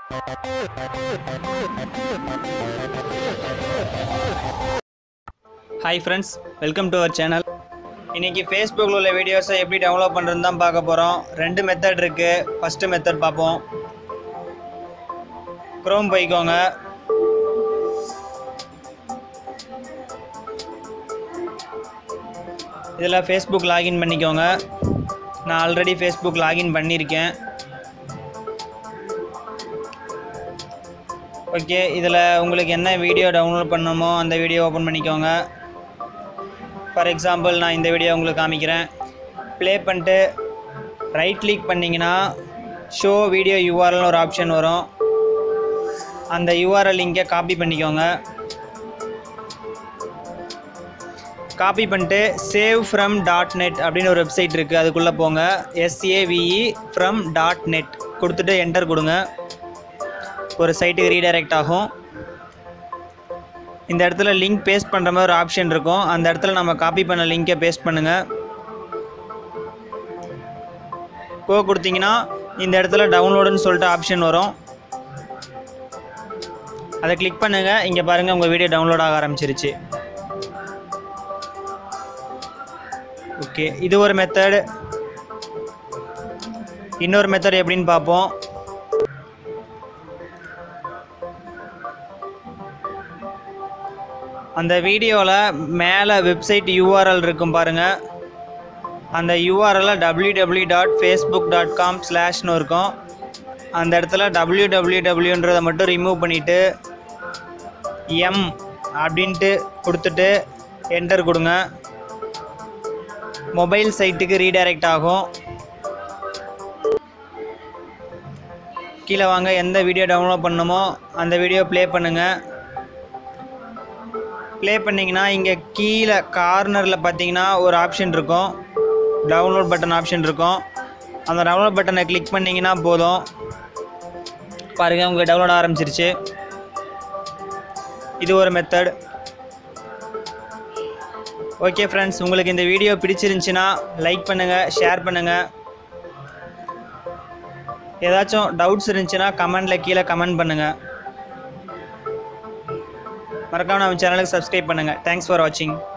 hi friends welcome to our channel இன்றைக்கி ஃபேஸ்புக்கில் உள்ள வீடியோஸை எப்படி டவுன்லோட் பண்ணுறது தான் பார்க்க போகிறோம் ரெண்டு மெத்தட் இருக்குது ஃபஸ்ட்டு மெத்தட் பார்ப்போம் க்ரோம் போய்க்கோங்க இதில் ஃபேஸ்புக் லாகின் பண்ணிக்கோங்க நான் ஆல்ரெடி ஃபேஸ்புக் லாகின் பண்ணியிருக்கேன் ஓகே இதில் உங்களுக்கு என்ன வீடியோ டவுன்லோட் பண்ணணுமோ அந்த வீடியோ ஓப்பன் பண்ணிக்கோங்க ஃபார் எக்ஸாம்பிள் நான் இந்த வீடியோ உங்களுக்கு காமிக்கிறேன் ப்ளே பண்ணிட்டு ரைட் கிளிக் பண்ணிங்கன்னா ஷோ வீடியோ யூஆர்எல்னு ஒரு ஆப்ஷன் வரும் அந்த யூஆர்எல் லிங்கை காப்பி பண்ணிக்கோங்க காப்பி பண்ணிட்டு சேவ் ஃப்ரம் டாட் நெட் அப்படின்னு ஒரு வெப்சைட் இருக்குது அதுக்குள்ளே போங்க எஸ்ஏவிஇ ஃப்ரம் டாட் நெட் கொடுத்துட்டு என்டர் கொடுங்க ஒரு சைட்டுக்கு ரீடைரக்ட் ஆகும் இந்த இடத்துல லிங்க் பேஸ்ட் பண்ணுற மாதிரி ஒரு ஆப்ஷன் இருக்கும் அந்த இடத்துல நம்ம காப்பி பண்ண லிங்கை பேஸ்ட் பண்ணுங்கள் கோ கொடுத்தீங்கன்னா இந்த இடத்துல டவுன்லோடுன்னு சொல்லிட்டு ஆப்ஷன் வரும் அதை கிளிக் பண்ணுங்கள் இங்கே பாருங்கள் உங்கள் வீடியோ டவுன்லோட் ஆக ஆரம்பிச்சிருச்சு ஓகே இது ஒரு மெத்தட் இன்னொரு மெத்தட் எப்படின்னு பார்ப்போம் அந்த வீடியோவில் மேலே வெப்சைட் யூஆர்எல் இருக்கும் பாருங்கள் அந்த யூஆர்எல்ல W W dot Facebook dot com ஸ்லாஷ்னு இருக்கும் அந்த இடத்துல டபிள்யூ டபிள்யூ டபிள்யூன்றதை மட்டும் ரிமூவ் பண்ணிவிட்டு எம் அப்படின்ட்டு கொடுத்துட்டு என்டர் கொடுங்க மொபைல் சைட்டுக்கு ரீடைரக்ட் ஆகும் கீழே வாங்க எந்த வீடியோ டவுன்லோட் பண்ணணுமோ அந்த வீடியோ ப்ளே பண்ணுங்கள் ப்ளே பண்ணிங்கன்னா இங்கே கீழே கார்னரில் பார்த்தீங்கன்னா ஒரு ஆப்ஷன் இருக்கும் டவுன்லோட் பட்டன் ஆப்ஷன் இருக்கும் அந்த டவுன்லோட் பட்டனை கிளிக் பண்ணிங்கன்னா போதும் பாருங்கள் உங்கள் டவுன்லோட் ஆரம்பிச்சிருச்சு இது ஒரு மெத்தட் ஓகே ஃப்ரெண்ட்ஸ் உங்களுக்கு இந்த வீடியோ பிடிச்சிருந்துச்சின்னா லைக் பண்ணுங்கள் ஷேர் பண்ணுங்கள் ஏதாச்சும் டவுட்ஸ் இருந்துச்சுன்னா கமெண்டில் கீழே கமெண்ட் பண்ணுங்கள் மறக்காம நம்ம சேனலுக்கு சப்ஸ்கிரைப் பண்ணுங்கள் தேங்க்ஸ் ஃபார் வாட்சிங்